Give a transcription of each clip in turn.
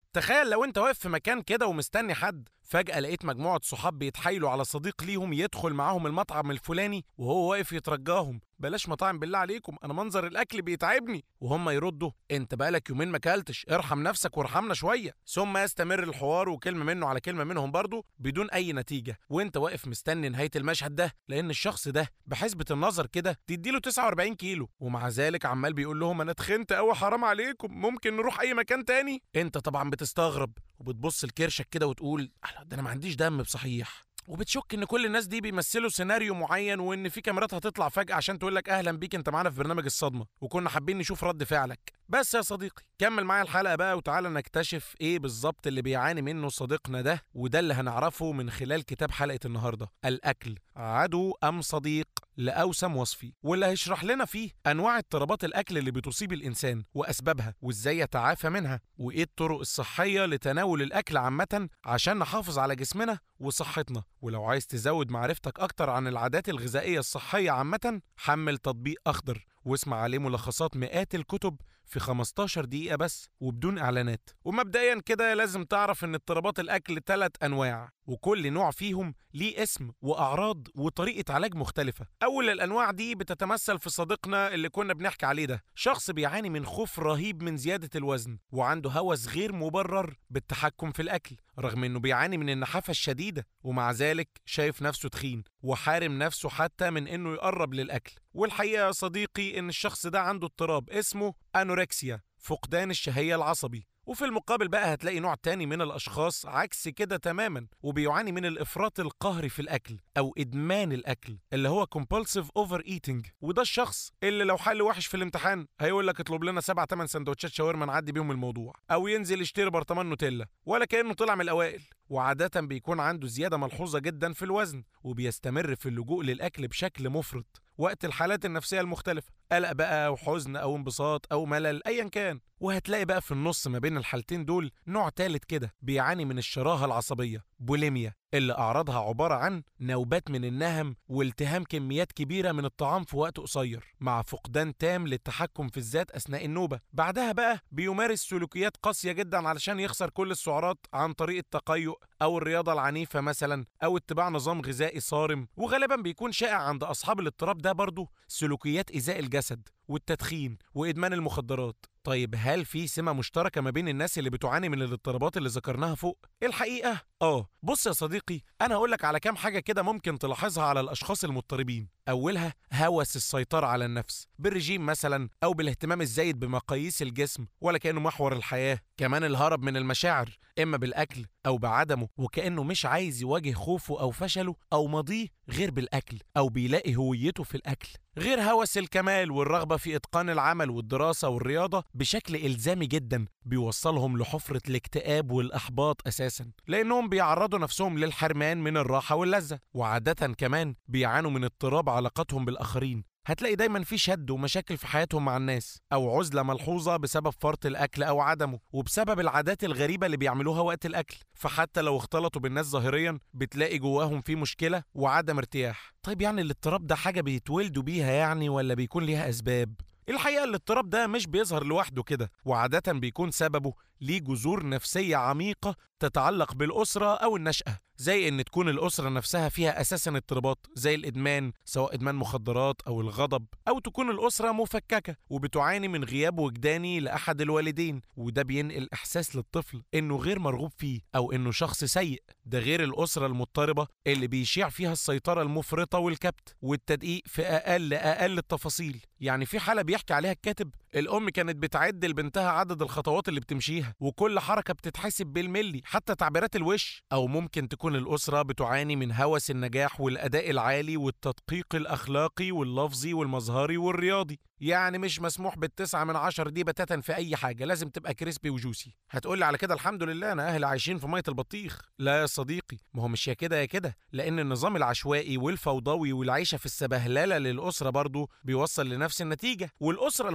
تخيل لو انت واقف في مكان كده ومستني حد فجأة لقيت مجموعة صحاب بيتحايلوا على صديق ليهم يدخل معاهم المطعم الفلاني وهو واقف يترجاهم بلاش مطاعم بالله عليكم انا منظر الاكل بيتعبني وهم يردوا انت بقالك يومين ما اكلتش ارحم نفسك وارحمنا شويه ثم يستمر الحوار وكلمه منه على كلمه منهم برضه بدون اي نتيجه وانت واقف مستني نهايه المشهد ده لان الشخص ده بحسبه النظر كده تديله 49 كيلو ومع ذلك عمال بيقول لهم انا اتخنت قوي حرام عليكم ممكن نروح اي مكان تاني انت طبعا بتستغرب وبتبص لكرشك كده وتقول "ألا ده انا ما عنديش دم بصحيح وبتشك ان كل الناس دي بيمثلوا سيناريو معين وان في كاميرات هتطلع فجأة عشان تقول لك اهلا بيك انت معانا في برنامج الصدمة وكنا حابين نشوف رد فعلك بس يا صديقي كمل معايا الحلقة بقى وتعالى نكتشف ايه بالظبط اللي بيعاني منه صديقنا ده وده اللي هنعرفه من خلال كتاب حلقة النهاردة الأكل عدو أم صديق لأوسم وصفي واللي هيشرح لنا فيه أنواع اضطرابات الأكل اللي بتصيب الإنسان وأسبابها وإزاي يتعافى منها وإيه الطرق الصحية لتناول الأكل عامة عشان نحافظ على جسمنا وصحتنا ولو عايز تزود معرفتك أكتر عن العادات الغذائية الصحية عامة حمل تطبيق أخضر واسمع عليه ملخصات مئات الكتب في 15 دقيقة بس وبدون إعلانات ومبدئيا كده لازم تعرف إن اضطرابات الأكل ثلاث أنواع وكل نوع فيهم ليه اسم وأعراض وطريقة علاج مختلفة أول الأنواع دي بتتمثل في صديقنا اللي كنا بنحكي عليه ده شخص بيعاني من خوف رهيب من زيادة الوزن وعنده هوس غير مبرر بالتحكم في الأكل رغم إنه بيعاني من النحافة الشديدة ومع ذلك شايف نفسه تخين وحارم نفسه حتى من إنه يقرب للأكل والحقيقة يا صديقي إن الشخص ده عنده اضطراب اسمه أنوركسيا فقدان الشهية العصبي وفي المقابل بقى هتلاقي نوع تاني من الأشخاص عكس كده تماما وبيعاني من الإفراط القهري في الأكل أو إدمان الأكل اللي هو compulsive overeating وده الشخص اللي لو حل وحش في الامتحان هيقول لك اطلب لنا سبع تمن سندوتشات شاورما نعدي بيهم الموضوع أو ينزل يشتري برطمان نوتيلا ولا كأنه طلع من الأوائل وعادة بيكون عنده زيادة ملحوظة جدا في الوزن وبيستمر في اللجوء للأكل بشكل مفرط وقت الحالات النفسية المختلفة قلق بقى أو حزن أو انبساط أو ملل أيا كان وهتلاقي بقى في النص ما بين الحالتين دول نوع تالت كده بيعاني من الشراهة العصبية بوليميا اللي أعراضها عبارة عن نوبات من النهم والتهام كميات كبيرة من الطعام في وقت قصير مع فقدان تام للتحكم في الذات أثناء النوبة بعدها بقى بيمارس سلوكيات قاسية جدا علشان يخسر كل السعرات عن طريق التقيؤ أو الرياضة العنيفة مثلا أو اتباع نظام غذائي صارم وغالبا بيكون شائع عند أصحاب الاضطراب ده برضه سلوكيات إيذاء الجسد والتدخين وإدمان المخدرات طيب هل في سمة مشتركة ما بين الناس اللي بتعاني من الاضطرابات اللي ذكرناها فوق؟ الحقيقة اه بص يا صديقي انا هقول لك على كام حاجة كده ممكن تلاحظها على الاشخاص المضطربين اولها هوس السيطرة على النفس بالرجيم مثلا او بالاهتمام الزايد بمقاييس الجسم ولا كأنه محور الحياة كمان الهرب من المشاعر اما بالاكل او بعدمه وكأنه مش عايز يواجه خوفه او فشله او ماضيه غير بالاكل او بيلاقي هويته في الاكل غير هوس الكمال والرغبة في إتقان العمل والدراسة والرياضة بشكل إلزامي جدا بيوصلهم لحفرة الاكتئاب والإحباط أساسا لأنهم بيعرضوا نفسهم للحرمان من الراحة واللذة وعادة كمان بيعانوا من اضطراب علاقاتهم بالآخرين هتلاقي دايما في شد ومشاكل في حياتهم مع الناس او عزله ملحوظه بسبب فرط الاكل او عدمه وبسبب العادات الغريبه اللي بيعملوها وقت الاكل فحتى لو اختلطوا بالناس ظاهريا بتلاقي جواهم في مشكله وعدم ارتياح طيب يعني الاضطراب ده حاجه بيتولدوا بيها يعني ولا بيكون ليها اسباب الحقيقة الاضطراب ده مش بيظهر لوحده كده وعادة بيكون سببه ليه جذور نفسية عميقة تتعلق بالأسرة أو النشأة زي إن تكون الأسرة نفسها فيها أساسا اضطرابات زي الإدمان سواء إدمان مخدرات أو الغضب أو تكون الأسرة مفككة وبتعاني من غياب وجداني لأحد الوالدين وده بينقل إحساس للطفل إنه غير مرغوب فيه أو إنه شخص سيء ده غير الأسرة المضطربة اللي بيشيع فيها السيطرة المفرطة والكبت والتدقيق في أقل أقل التفاصيل يعني في حالة بيحكي عليها الكاتب الأم كانت بتعد لبنتها عدد الخطوات اللي بتمشيها وكل حركة بتتحسب بالملي حتى تعبيرات الوش أو ممكن تكون الأسرة بتعاني من هوس النجاح والأداء العالي والتدقيق الأخلاقي واللفظي والمظهري والرياضي يعني مش مسموح بالتسعة من عشر دي بتاتا في أي حاجة لازم تبقى كريسبي وجوسي هتقولي على كده الحمد لله أنا أهل عايشين في مية البطيخ لا يا صديقي ما هو مش يا كده يا كده لأن النظام العشوائي والفوضوي والعيشة في السبهللة للأسرة برضه بيوصل لنفس النتيجة والأسرة المضطربة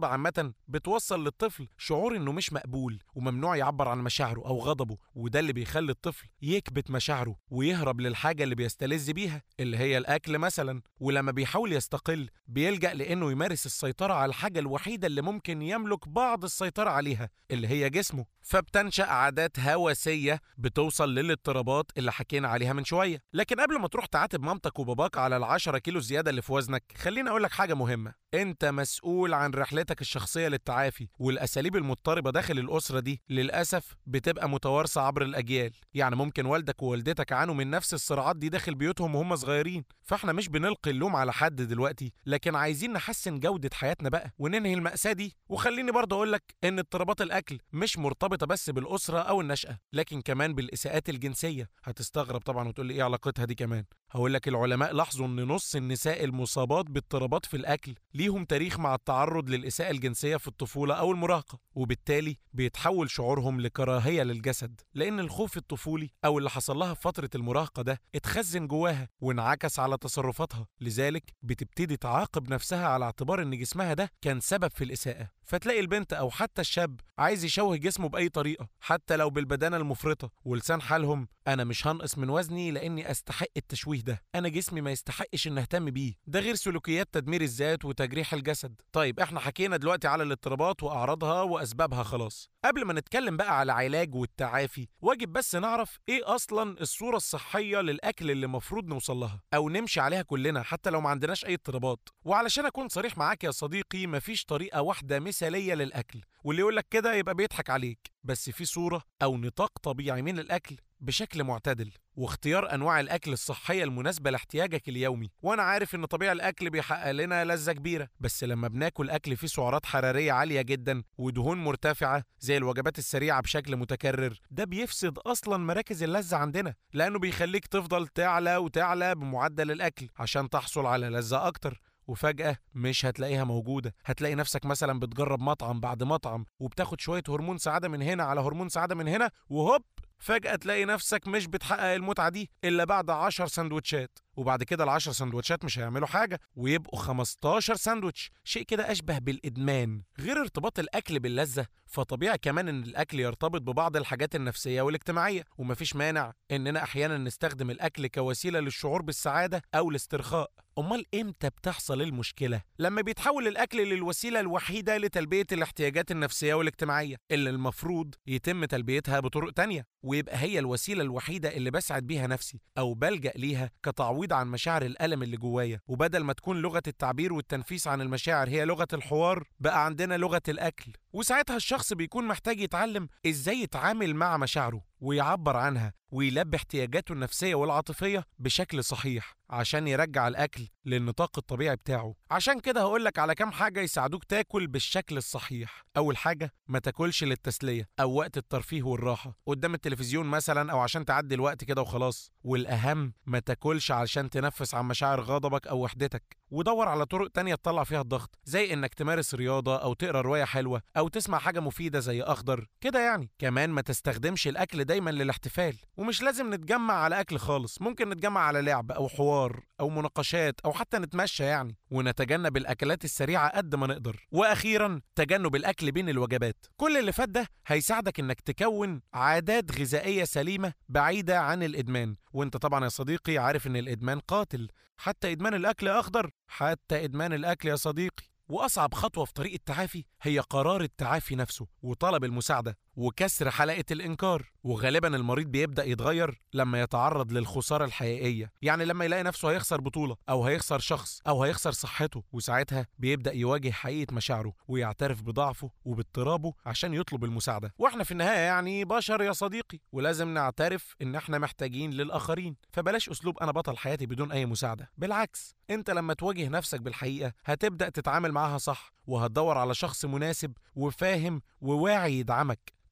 الرياضة عامة بتوصل للطفل شعور إنه مش مقبول وممنوع يعبر عن مشاعره أو غضبه وده اللي بيخلي الطفل يكبت مشاعره ويهرب للحاجة اللي بيستلذ بيها اللي هي الأكل مثلا ولما بيحاول يستقل بيلجأ لإنه يمارس السيطرة على الحاجة الوحيدة اللي ممكن يملك بعض السيطرة عليها اللي هي جسمه فبتنشأ عادات هوسية بتوصل للاضطرابات اللي حكينا عليها من شوية لكن قبل ما تروح تعاتب مامتك وباباك على العشرة كيلو زيادة اللي في وزنك خليني أقولك حاجة مهمة انت مسؤول عن رحلتك الشخصية للتعافي والأساليب المضطربة داخل الأسرة دي للأسف بتبقى متوارثة عبر الأجيال يعني ممكن والدك ووالدتك عانوا من نفس الصراعات دي داخل بيوتهم وهم صغيرين فاحنا مش بنلقي اللوم على حد دلوقتي لكن عايزين نحسن جودة حياتنا بقى وننهي المأساة دي وخليني برضه أقولك إن اضطرابات الأكل مش مرتبطة بس بالأسرة أو النشأة لكن كمان بالإساءات الجنسية هتستغرب طبعا وتقول لي إيه علاقتها دي كمان هقول لك العلماء لاحظوا ان نص النساء المصابات باضطرابات في الاكل ليهم تاريخ مع التعرض للاساءه الجنسيه في الطفوله او المراهقه وبالتالي بيتحول شعورهم لكراهيه للجسد لان الخوف الطفولي او اللي حصل لها في فتره المراهقه ده اتخزن جواها وانعكس على تصرفاتها لذلك بتبتدي تعاقب نفسها على اعتبار ان جسمها ده كان سبب في الاساءه فتلاقي البنت او حتى الشاب عايز يشوه جسمه باي طريقه حتى لو بالبدانه المفرطه ولسان حالهم انا مش هنقص من وزني لاني استحق التشويه ده انا جسمي ما يستحقش ان اهتم بيه ده غير سلوكيات تدمير الذات وتجريح الجسد طيب احنا حكينا دلوقتي على الاضطرابات واعراضها واسبابها خلاص قبل ما نتكلم بقى على علاج والتعافي واجب بس نعرف ايه اصلا الصوره الصحيه للاكل اللي المفروض نوصل لها او نمشي عليها كلنا حتى لو ما عندناش اي اضطرابات وعلشان اكون صريح معاك يا صديقي مفيش طريقه واحده مثاليه للاكل واللي يقول لك كده يبقى بيضحك عليك بس في صوره او نطاق طبيعي من الاكل بشكل معتدل واختيار انواع الاكل الصحيه المناسبه لاحتياجك اليومي وانا عارف ان طبيعي الاكل بيحقق لنا لذه كبيره بس لما بناكل اكل فيه سعرات حراريه عاليه جدا ودهون مرتفعه زي الوجبات السريعه بشكل متكرر ده بيفسد اصلا مراكز اللذه عندنا لانه بيخليك تفضل تعلى وتعلى بمعدل الاكل عشان تحصل على لذه اكتر وفجأة مش هتلاقيها موجودة هتلاقي نفسك مثلا بتجرب مطعم بعد مطعم وبتاخد شوية هرمون سعادة من هنا على هرمون سعادة من هنا وهوب فجأة تلاقي نفسك مش بتحقق المتعة دي إلا بعد 10 سندوتشات وبعد كده ال 10 سندوتشات مش هيعملوا حاجة ويبقوا 15 ساندوتش شيء كده أشبه بالإدمان غير ارتباط الأكل باللذة فطبيعي كمان إن الأكل يرتبط ببعض الحاجات النفسية والاجتماعية ومفيش مانع إننا أحيانا نستخدم الأكل كوسيلة للشعور بالسعادة أو الاسترخاء أمال إمتى بتحصل المشكلة؟ لما بيتحول الأكل للوسيلة الوحيدة لتلبية الاحتياجات النفسية والاجتماعية اللي المفروض يتم تلبيتها بطرق تانية ويبقى هي الوسيلة الوحيدة اللي بسعد بيها نفسي أو بلجأ ليها كتعويض عن مشاعر الألم اللي جوايا وبدل ما تكون لغة التعبير والتنفيس عن المشاعر هي لغة الحوار بقى عندنا لغة الأكل وساعتها الشخص بيكون محتاج يتعلم إزاي يتعامل مع مشاعره ويعبر عنها ويلبي احتياجاته النفسية والعاطفية بشكل صحيح عشان يرجع الأكل للنطاق الطبيعي بتاعه عشان كده هقولك على كام حاجة يساعدوك تاكل بالشكل الصحيح أول حاجة ما تاكلش للتسلية أو وقت الترفيه والراحة قدام التلفزيون مثلا أو عشان تعدي الوقت كده وخلاص والأهم ما تاكلش علشان تنفس عن مشاعر غضبك أو وحدتك ودور على طرق تانية تطلع فيها الضغط زي إنك تمارس رياضة أو تقرأ رواية حلوة أو تسمع حاجة مفيدة زي أخضر كده يعني كمان ما تستخدمش الأكل دايما للاحتفال ومش لازم نتجمع على أكل خالص ممكن نتجمع على لعب أو حوار أو مناقشات أو حتى نتمشى يعني ونتجنب الأكلات السريعة قد ما نقدر وأخيرا تجنب الأكل بين الوجبات كل اللي فات ده هيساعدك إنك تكون عادات غذائية سليمة بعيدة عن الإدمان وانت طبعا يا صديقي عارف إن الإدمان قاتل حتى إدمان الأكل أخضر حتى إدمان الأكل يا صديقي وأصعب خطوة في طريق التعافي هي قرار التعافي نفسه وطلب المساعدة وكسر حلقة الإنكار وغالبا المريض بيبدأ يتغير لما يتعرض للخسارة الحقيقية يعني لما يلاقي نفسه هيخسر بطولة أو هيخسر شخص أو هيخسر صحته وساعتها بيبدأ يواجه حقيقة مشاعره ويعترف بضعفه وباضطرابه عشان يطلب المساعدة واحنا في النهاية يعني بشر يا صديقي ولازم نعترف إن احنا محتاجين للآخرين فبلاش أسلوب أنا بطل حياتي بدون أي مساعدة بالعكس انت لما تواجه نفسك بالحقيقة هتبدأ تتعامل معاها صح وهتدور على شخص مناسب وفاهم وواعي يدعمك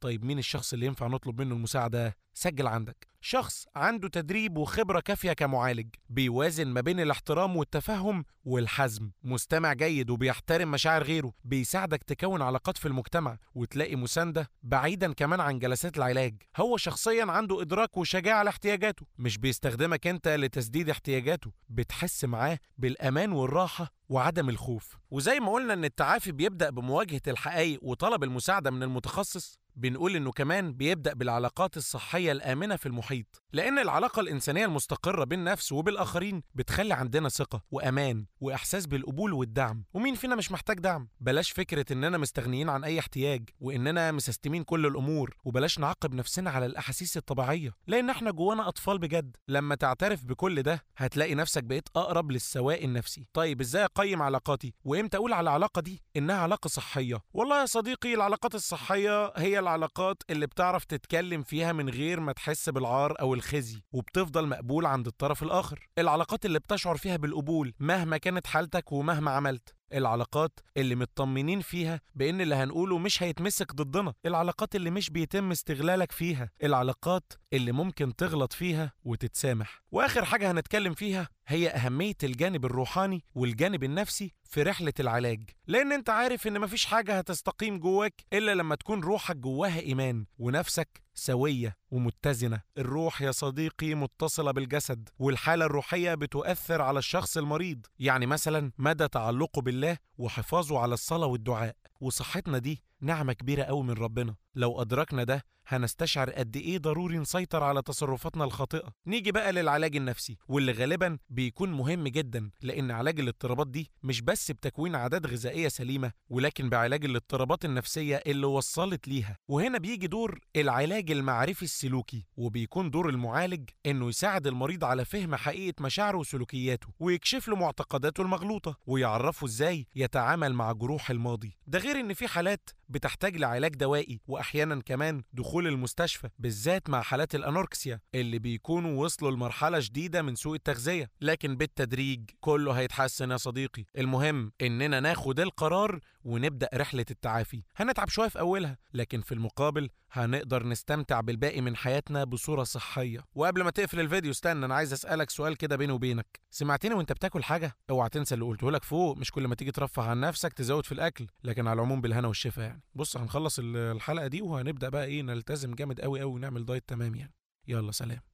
طيب مين الشخص اللي ينفع نطلب منه المساعدة؟ سجل عندك شخص عنده تدريب وخبرة كافية كمعالج بيوازن ما بين الاحترام والتفهم والحزم مستمع جيد وبيحترم مشاعر غيره بيساعدك تكون علاقات في المجتمع وتلاقي مساندة بعيدا كمان عن جلسات العلاج هو شخصيا عنده إدراك وشجاعة لاحتياجاته مش بيستخدمك أنت لتسديد احتياجاته بتحس معاه بالأمان والراحة وعدم الخوف وزي ما قلنا ان التعافي بيبدأ بمواجهة الحقائق وطلب المساعدة من المتخصص بنقول انه كمان بيبدأ بالعلاقات الصحية الآمنة في المحيط لأن العلاقة الإنسانية المستقرة بالنفس وبالآخرين بتخلي عندنا ثقة وأمان وإحساس بالقبول والدعم ومين فينا مش محتاج دعم بلاش فكرة إننا مستغنيين عن أي احتياج وإننا مسستمين كل الأمور وبلاش نعاقب نفسنا على الأحاسيس الطبيعية لأن إحنا جوانا أطفال بجد لما تعترف بكل ده هتلاقي نفسك بقيت أقرب للسواء النفسي طيب إزاي أقيم علاقاتي وإمتى أقول على العلاقة دي إنها علاقة صحية والله يا صديقي العلاقات الصحية هي العلاقات اللي بتعرف تتكلم فيها من غير ما تحس بالعار أو الخزي وبتفضل مقبول عند الطرف الآخر العلاقات اللي بتشعر فيها بالقبول مهما كانت حالتك ومهما عملت العلاقات اللي مطمنين فيها بان اللي هنقوله مش هيتمسك ضدنا العلاقات اللي مش بيتم استغلالك فيها العلاقات اللي ممكن تغلط فيها وتتسامح واخر حاجه هنتكلم فيها هي اهميه الجانب الروحاني والجانب النفسي في رحله العلاج لان انت عارف ان مفيش حاجه هتستقيم جواك الا لما تكون روحك جواها ايمان ونفسك سويه ومتزنه الروح يا صديقي متصله بالجسد والحاله الروحيه بتؤثر على الشخص المريض يعني مثلا مدى تعلقه بالله وحفاظه على الصلاه والدعاء وصحتنا دي نعمه كبيره قوي من ربنا لو ادركنا ده هنستشعر قد ايه ضروري نسيطر على تصرفاتنا الخاطئه نيجي بقى للعلاج النفسي واللي غالبا بيكون مهم جدا لان علاج الاضطرابات دي مش بس بتكوين عادات غذائيه سليمه ولكن بعلاج الاضطرابات النفسيه اللي وصلت ليها وهنا بيجي دور العلاج المعرفي السلوكي وبيكون دور المعالج انه يساعد المريض على فهم حقيقه مشاعره وسلوكياته ويكشف له معتقداته المغلوطه ويعرفه ازاي يتعامل مع جروح الماضي ده غير ان في حالات بتحتاج لعلاج دوائي واحيانا كمان دخول المستشفى بالذات مع حالات الانوركسيا اللي بيكونوا وصلوا لمرحله شديده من سوء التغذيه لكن بالتدريج كله هيتحسن يا صديقي المهم اننا ناخد القرار ونبدا رحله التعافي هنتعب شويه في اولها لكن في المقابل هنقدر نستمتع بالباقي من حياتنا بصوره صحيه وقبل ما تقفل الفيديو استنى انا عايز اسالك سؤال كده بيني وبينك سمعتني وانت بتاكل حاجه اوعى تنسى اللي قلته لك فوق مش كل ما تيجي ترفه عن نفسك تزود في الاكل لكن على العموم بالهنا والشفا يعني بص هنخلص الحلقه دي وهنبدا بقى ايه نلتزم جامد قوي قوي ونعمل دايت تمام يعني يلا سلام